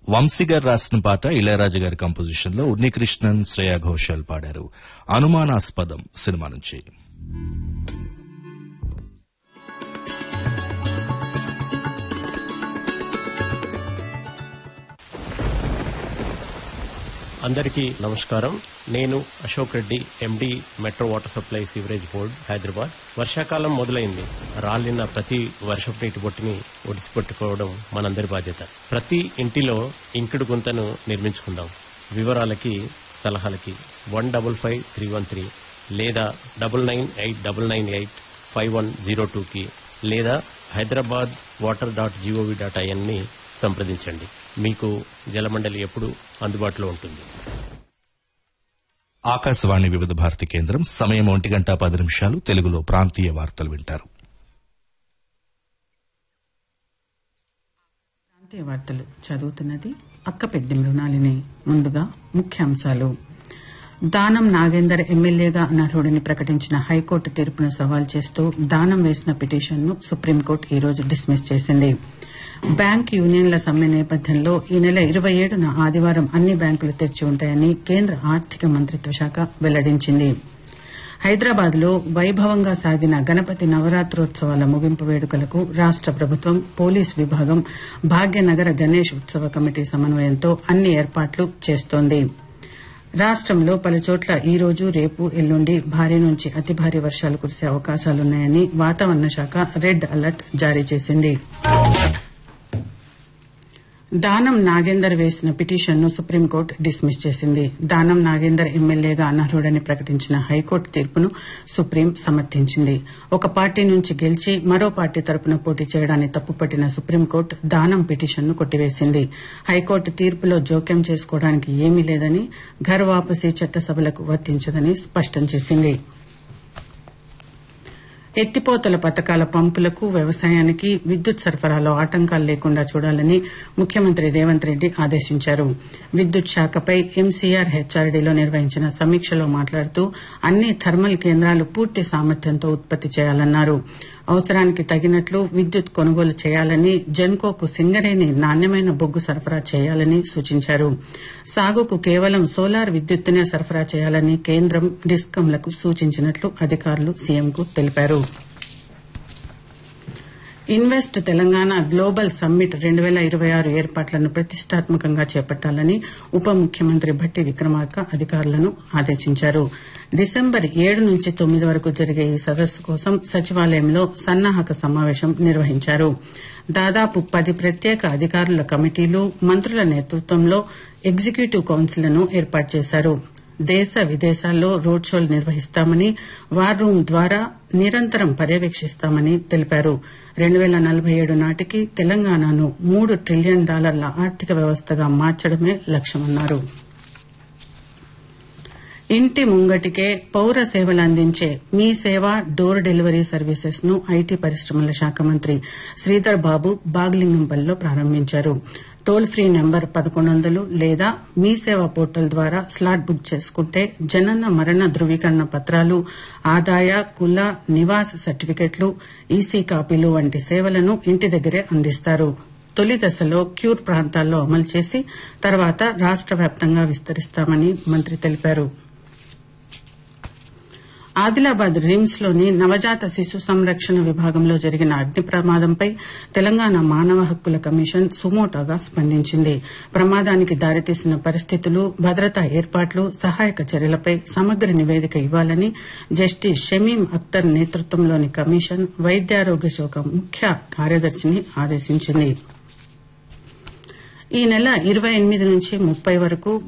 వంశీ గారు రాసిన పాట ఇళయరాజా గారి కంపోజిషన్ లో ఉన్నికృష్ణన్ శ్రేయా ఘోషాల్ పాడారు అనుమానాస్పదం సినిమా నుంచి అందరికీ నమస్కారం నేను Ashok Reddy M D metro water supply sewerage board Hyderabad వర్షాకాలం మొదలైంది రాలిన ప్రతి వర్షపు నీటి బొట్టుని ఒడిసిపెట్టుకోవడం మనందరి బాధ్యత ప్రతి ఇంటిలో ఇంకుడు గుంతను నిర్మించుకుందాం వివరాలకి సలహాలకి one double five three one three లేదా double nine eight double nine eight five one zero టూకి లేదా Hyderabad water dot G O V dot ఐఎన్ని సంప్రదించండి మీకు జలమండలి ఎప్పుడు అందుబాటులో ఉంటుంది ఆకాశవాణి వివిధ భారతి కేంద్రం సమయం ఒంటి గంట పది నిమిషాలు తెలుగులో ప్రాంతీయ వార్తలు వింటారు ప్రాంతీయ వార్తలు చదువుతున్నది అక్కపెడ్డి మృణాలిని ముందుగా ముఖ్యాంశాలు దానం నాగేందర్ ఎమ్మెల్యేగా అనర్హుడిని ప్రకటించిన హైకోర్టు తీర్పును సవాల్ చేస్తూ దానం వేసిన పిటిషన్ను సుప్రీంకోర్టు ఈ రోజు డిస్మిస్ చేసింది బ్యాంక్ యూనియన్ల సమ్మె నేపథ్యంలో ఈ నెల ఇరవై ఏడున ఆదివారం అన్ని బ్యాంకులు తెరిచి ఉంటాయని కేంద్ర ఆర్థిక మంత్రిత్వ శాఖ వెల్లడించింది హైదరాబాద్ లో వైభవంగా సాగిన గణపతి నవరాత్రోత్సవాల ముగింపు వేడుకలకు రాష్ట ప్రభుత్వం పోలీస్ విభాగం భాగ్యనగర గణేష్ ఉత్సవ కమిటీ సమన్వయంతో అన్ని ఏర్పాట్లు చేస్తోంది రాష్టంలో పలుచోట్ల ఈ రోజు రేపు ఎల్లుండి భారీ నుంచి అతి భారీ వర్షాలు కురిసే అవకాశాలున్నాయని వాతావరణ శాఖ రెడ్ అలర్ట్ జారీ చేసింది దానం నాగేందర్ వేసిన పిటిషన్ను సుప్రీంకోర్టు డిస్మిస్ చేసింది దానం నాగేందర్ ఎమ్మెల్యేగా అనర్హుడని ప్రకటించిన హైకోర్టు తీర్పును సుప్రీం సమర్థించింది ఒక పార్టీ నుంచి గెలిచి మరో పార్టీ తరపున పోటీ చేయడాన్ని తప్పుపట్టిన సుప్రీంకోర్టు దానం పిటిషన్ను కొట్టివేసింది హైకోర్టు తీర్పులో జోక్యం చేసుకోవడానికి ఏమీ లేదని ఘర్ వాపసీ చట్టసభలకు వర్తించదని స్పష్టం చేసింది ఎత్తిపోతల పథకాల పంపులకు వ్యవసాయానికి విద్యుత్ సరఫరాలో ఆటంకాలు లేకుండా చూడాలని ముఖ్యమంత్రి రేవంత్ రెడ్డి ఆదేశించారు విద్యుత్ శాఖపై ఎంసీఆర్ హెచ్ఆర్డీలో నిర్వహించిన సమీక్షలో మాట్లాడుతూ అన్ని థర్మల్ కేంద్రాలు పూర్తి సామర్థ్యంతో ఉత్పత్తి చేయాలన్నారు అవసరానికి తగినట్లు విద్యుత్ కొనుగోలు చేయాలని జెన్కోకు సింగరేణి నాణ్యమైన బొగ్గు సరఫరా చేయాలని సూచించారు సాగుకు కేవలం సోలార్ విద్యుత్తునే సరఫరా చేయాలని కేంద్రం డిస్కంలకు సూచించినట్లు అధికారులు సీఎంకు తెలిపారు ఇన్వెస్ట్ తెలంగాణ గ్లోబల్ సమ్మిట్ రెండు వేల ఇరవై ఆరు ఏర్పాట్లను ప్రతిష్టాత్మకంగా చేపట్టాలని ఉప ముఖ్యమంత్రి భట్టి విక్రమార్క అధికారులను ఆదేశించారు డిసెంబర్ ఏడు నుంచి తొమ్మిది వరకు జరిగే ఈ సదస్సు కోసం సచివాలయంలో సన్నాహక సమావేశం నిర్వహించారు దాదాపు పది ప్రత్యేక అధికారుల కమిటీలు మంత్రుల నేతృత్వంలో ఎగ్జిక్యూటివ్ కౌన్సిల్ను ఏర్పాటు చేశారు దేశ విదేశాల్లో రోడ్ షోలు నిర్వహిస్తామని వార్ రూమ్ ద్వారా నిరంతరం పర్యవేక్షిస్తామని తెలిపారు రెండు వేల నలభై ఏడు నాటికి తెలంగాణను మూడు ట్రిలియన్ డాలర్ల ఆర్థిక వ్యవస్థగా మార్చడమే లక్ష్యమన్నారు ఇంటి ముంగటికే పౌర సేవలు అందించే Mee Seva door delivery services ను ఐటీ పరిశ్రమల శాఖ మంత్రి శ్రీధర్ బాబు బాగ్లింగంపల్లిలో ప్రారంభించారు టోల్ ఫ్రీ నెంబర్ పదకొండు వందలు లేదా మీ సేవ పోర్టల్ ద్వారా స్లాట్ బుక్ చేసుకుంటే జనన మరణ ధృవీకరణ పత్రాలు ఆదాయ కుల నివాస సర్టిఫికెట్లు ఈసీ కాపీలు వంటి సేవలను ఇంటి దగ్గరే అందిస్తారు తొలి దశలో క్యూర్ ప్రాంతాల్లో అమలు చేసి తర్వాత రాష్ట వ్యాప్తంగా విస్తరిస్తామని మంత్రి తెలిపారు ఆదిలాబాద్ రిమ్స్ లోని నవజాత శిశు సంరక్షణ విభాగంలో జరిగిన అగ్ని ప్రమాదంపై తెలంగాణ మానవ హక్కుల కమిషన్ సుమోటోగా స్పందించింది ప్రమాదానికి దారితీసిన పరిస్థితులు భద్రతా ఏర్పాట్లు సహాయక చర్యలపై సమగ్ర నివేదిక ఇవ్వాలని జస్టిస్ షమీం అఖ్తర్ నేతృత్వంలోని కమిషన్ వైద్యారోగ్య శాఖ ముఖ్య కార్యదర్శిని ఆదేశించింది ఈ నెల ఇరవై ఎనిమిది నుంచి ముప్పై వరకు